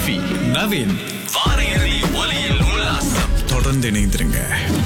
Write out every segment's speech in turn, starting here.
ரஃபி நவீன் வார இறுதி ஒலியில் உல்லாசம் தொடர்ந்து இணைந்திருங்க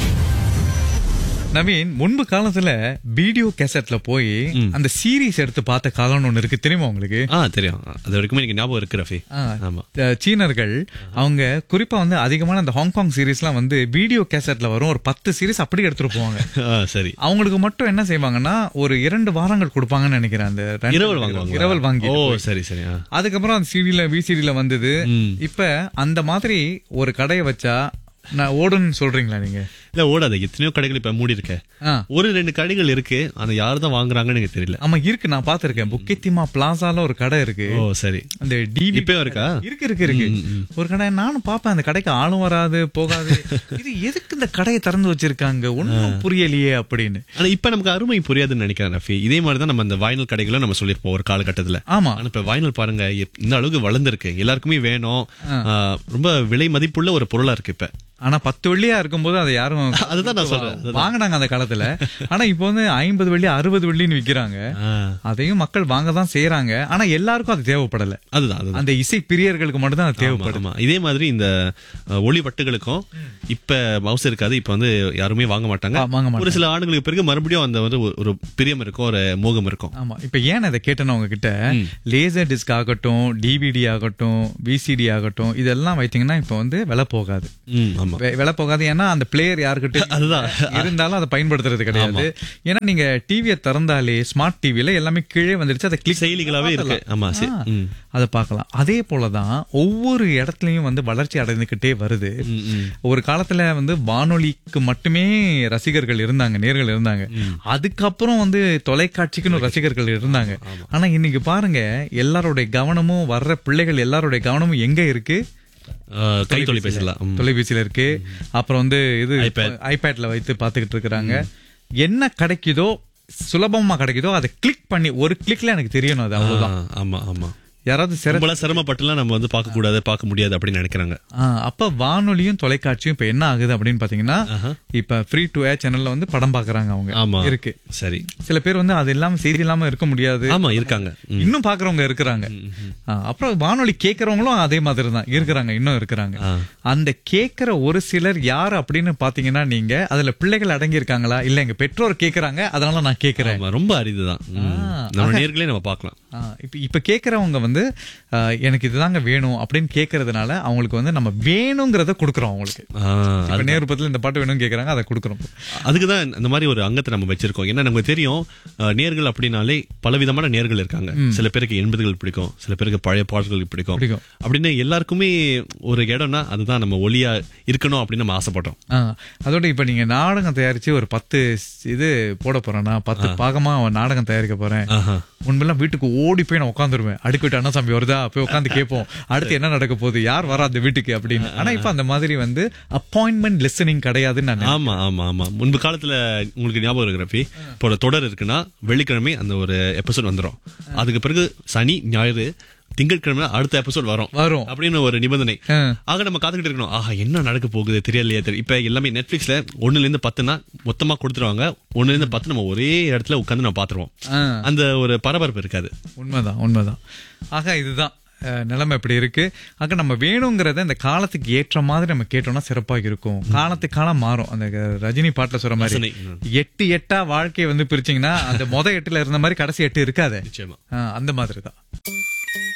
நவீன் முன்பு காலத்துல வீடியோ கேசட்ல போய் அந்த சீரிஸ் எடுத்து பார்த்த காலம்னு ஒண்ணு இருக்கு தெரியுமா உங்களுக்கு ஆ தெரியும் அது வரைக்கும் எனக்கு ஞாபகம் இருக்கு ரஃபி ஆ, ஆமா அஹ், சீனர்கள் அவங்க குறிப்பா வந்து அதிகமான அந்த ஹாங்காங் சீரிஸ்லாம் வந்து வீடியோ கேசட்ல வரும் ஒரு பத்து சீரிஸ் அப்படி எடுத்துட்டு போவாங்க ஆ, சரி அவங்களுக்கு மட்டும் என்ன செய்வாங்கன்னா ஒரு இரண்டு வாரங்கள் கொடுப்பாங்கன்னு நினைக்கிறேன் அந்த ரெண்டு- இரவல் வாங்குவாங்க இரவல் வாங்கி ஓ சரி சரி ஆ. அதுக்கப்புறம் அந்த சிடில விசிடில வந்தது ம். இப்ப அந்த மாதிரி ஒரு கடையை வச்சா நான் ஓடுன்னு சொல்றீங்களா நீங்க இல்ல ஓடாது எத்தனையோ கடைகள் இப்ப மூடி இருக்க ஆ. ஒரு ரெண்டு கடைகள் இருக்கு ஆனா யாரு தான் வாங்குறாங்கன்னு எனக்கு தெரியல ஆமா இருக்கு நான் பாத்திருக்கேன் புக்கெத்திமா பிளாசால ஒரு கடை இருக்கு ஓ சரி அந்த டிவி இப்பயும் இருக்கா? இருக்கு இருக்கு இருக்கு ஒரு கடை நானும் பாப்பேன் அந்த கடைக்கு ஆளும் வராது போகாது இது எதுக்கு இந்த கடையை திறந்து வச்சிருக்காங்க ஒண்ணும் புரியலையே அப்படின்னு ஆனா இப்ப நமக்கு அருமை புரியாதுன்னு நினைக்கிறேன் ரஃபி இதே மாதிரி தான் நம்ம அந்த வாய்னல் கடைகளும் நம்ம சொல்லியிருப்போம் ஒரு காலகட்டத்துல ஆமா ஆனா இப்ப வாய்னல் பாருங்க எப்- இந்த அளவுக்கு வளர்ந்துருக்கு எல்லாருக்குமே வேணும் ஆ, ரொம்ப விலை மதிப்புள்ள ஒரு பொருளா இருக்கு இப்ப ஆனா பத்து வெள்ளியா இருக்கும்போது அதை யாரும் அதுதான் நான் சொல்றேன் அதுதான். வாங்கினாங்க அந்த காலத்துல ஆனா இப்போ வந்து ஐம்பது வெள்ளி அறுபது வெள்ளின்னு விக்கிறாங்க ஆ, அதையும் மக்கள் வாங்க தான் செய்யறாங்க ஆனா எல்லாருக்கும் அது தேவைப்படல அதுதான் அதுதான் அந்த இசை பிரியர்களுக்கு மட்டும் தான் அது ஆமா, தேவைப்படும் ஆமா. இதே மாதிரி இந்த அஹ், ஒளி வட்டுகளுக்கும் இப்ப மவுஸ் இருக்காது இப்ப வந்து யாருமே வாங்க மாட்டாங்க வா- வாங்க மாட்டாங்க. ஒரு சில ஆண்டுகளுக்கு பிறகு மறுபடியும் அந்த வந்து ஒரு- ஒரு பிரியம் இருக்கும் ஒரு மோகம் இருக்கும் ஆமா இப்ப ஏன் நான் இதை கேட்டேன்னா உங்ககிட்ட லேசர் டிஸ்க் ஆகட்டும் டிவிடி ஆகட்டும் விசிடி ஆகட்டும் இதெல்லாம் வைத்தீங்கன்னா இப்ப வந்து விலை போகாது ம், ஆமா வெ- விலை போகாது ஏன்னா அந்த பிளேயர் யாருக்கிட்ட அதுதான். இருந்தாலும் அதை பயன்படுத்துறது கிடையாது ஏன்னா நீங்க டிவியை திறந்தாலே ஸ்மார்ட் டிவில எல்லாமே கீழே வந்துருச்சு அதை கிளிக் செயலிகளாவே இருக்கு ஆமா சரி ம். அதை பார்க்கலாம் அதே போலதான் ஒவ்வொரு இடத்துலயும் வந்து வளர்ச்சி அடைந்துகிட்டே வருது ம், ம். ஒரு காலத்துல வந்து வானொலிக்கு மட்டுமே ரசிகர்கள் இருந்தாங்க நேர்கள் இருந்தாங்க அதுக்கப்புறம் வந்து தொலைக்காட்சிக்குன்னு ரசிகர்கள் இருந்தாங்க ஆனா இன்னைக்கு பாருங்க எல்லாருடைய கவனமும் வர்ற பிள்ளைகள் எல்லாருடைய கவனமும் எங்க இருக்கு அஹ், கை தொலைபேசில ம். தொலைபேசியில இருக்கு அப்புறம் வந்து இது iPad. ஐபேட்ல வைத்து பாத்துக்கிட்டு இருக்கிறாங்க என்ன கிடைக்குதோ சுலபமா கிடைக்குதோ அதை கிளிக் பண்ணி ஒரு கிளிக்ல எனக்கு தெரியணும் அது அவ்வளவுதான் ஆ, ஆமா ஆமா யாராவது சிற ரொம்பலாம் சிரமப்பட்டுலாம் நம்ம வந்து பார்க்க கூடாது பார்க்க முடியாது அப்படின்னு நினைக்கிறாங்க ஆ, அப்ப வானொலியும் தொலைக்காட்சியும் இப்ப என்ன ஆகுது அப்படின்னு பாத்தீங்கன்னா ஆஹா. இப்ப ஃப்ரீ டு ஏர் சேனல்ல வந்து படம் பாக்குறாங்க அவங்க ஆமா இருக்கு சரி சில பேர் வந்து அது இல்லாம செய்தி இல்லாம இருக்க முடியாது ஆமா இருக்காங்க ம். இன்னும் பாக்குறவங்க இருக்கிறாங்க ஆ, அப்புறம் வானொலி கேக்குறவங்களும் அதே மாதிரி தான் இருக்கிறாங்க இன்னும் இருக்கிறாங்க ஆ. அந்த கேக்குற ஒரு சிலர் யார் அப்படின்னு பாத்தீங்கன்னா நீங்க அதுல பிள்ளைகள் அடங்கி இருக்காங்களா இல்ல எங்க பெற்றோர் கேக்குறாங்க அதனால நான் கேக்குறேன் ஆமா ரொம்ப அரிதுதான் ம். நம்ம நேர்களே நம்ம பார்க்கலாம் ஆ, இப்ப இப்ப கேக்குறவங்க வந்து ஆ, எனக்கு இதுதாங்க வேணும் அப்படின்னு கேக்குறதுனால அவங்களுக்கு வந்து நம்ம வேணுங்கிறத கொடுக்குறோம் அவங்களுக்கு ஆ, இப்ப நேருப்பத்துல இந்த பாட்டு வேணும்னு கேக்குறாங்க அதை கொடுக்குறோம் அதுக்கு தான் இந்த மாதிரி ஒரு அங்கத்தை நம்ம வச்சிருக்கோம் ஏன்னா நமக்கு தெரியும் அஹ், நேர்கள் அப்படின்னாலே பலவிதமான நேர்கள் இருக்காங்க சில பேருக்கு எண்பதுகள் பிடிக்கும் சில பேருக்கு பழைய பாடல்கள் பிடிக்கும் பிடிக்கும். அப்படின்னு எல்லாருக்குமே ஒரு இடம்னா அதுதான் நம்ம ஒளியா இருக்கணும் அப்படின்னு நம்ம ஆசைப்பட்டோம் ஆ, அதோட இப்ப நீங்க நாடகம் தயாரிச்சு ஒரு பத்து இது போட போறேன்னா பத்து பாகமா நாடகம் தயாரிக்க போறேன் ஆஹா. முன்பெல்லாம் வீட்டுக்கு ஓடி போய் நான் உட்காந்துருவேன் அடுக்கு வீட்டு அண்ணா சாமி வருதா போய் உட்காந்து கேட்போம் அடுத்து என்ன நடக்க போகுது யார் வரா அந்த வீட்டுக்கு அப்படின்னு ஆனா இப்ப அந்த மாதிரி வந்து அப்பாயின்மெண்ட் லிசனிங் கிடையாதுன்னு நான் ஆமா ஆமா ஆமா முன்பு காலத்துல உங்களுக்கு ஞாபகம் இருக்கிறப்பி இப்போ ஒரு தொடர் இருக்குன்னா வெள்ளிக்கிழமை அந்த ஒரு எபிசோட் வந்துரும் அதுக்கு பிறகு சனி ஞாயிறு திங்கட்கிழமை அடுத்த எபிசோட் வரும் வரும். அப்படின்னு ஒரு நிபந்தனை ஆ. ஆக நம்ம காத்துக்கிட்டு இருக்கணும் ஆஹா என்ன நடக்க போகுது தெரியலையே தெரியும் இப்ப எல்லாமே நெட்ஃபிளிக்ஸ்ல ஒண்ணுல இருந்து பத்துனா மொத்தமா கொடுத்துருவாங்க ஒண்ணுல இருந்து பத்து நம்ம ஒரே இடத்துல உட்காந்து நம்ம பாத்துருவோம் ஆ, அந்த ஒரு பரபரப்பு இருக்காது உண்மைதான் உண்மைதான் ஆக இதுதான் அஹ், நிலைமை இப்படி இருக்கு ஆக நம்ம வேணுங்கிறத இந்த காலத்துக்கு ஏற்ற மாதிரி நம்ம கேட்டோம்னா சிறப்பாக இருக்கும் காலத்துக்கு காலம் மாறும் அந்த ரஜினி பாட்டுல சொல்ற மாதிரி ரசனை. எட்டு எட்டா வாழ்க்கையை வந்து பிரிச்சீங்கன்னா அந்த மொத எட்டுல இருந்த மாதிரி கடைசி எட்டு இருக்காது நிச்சயமா அந்த மாதிரி தான்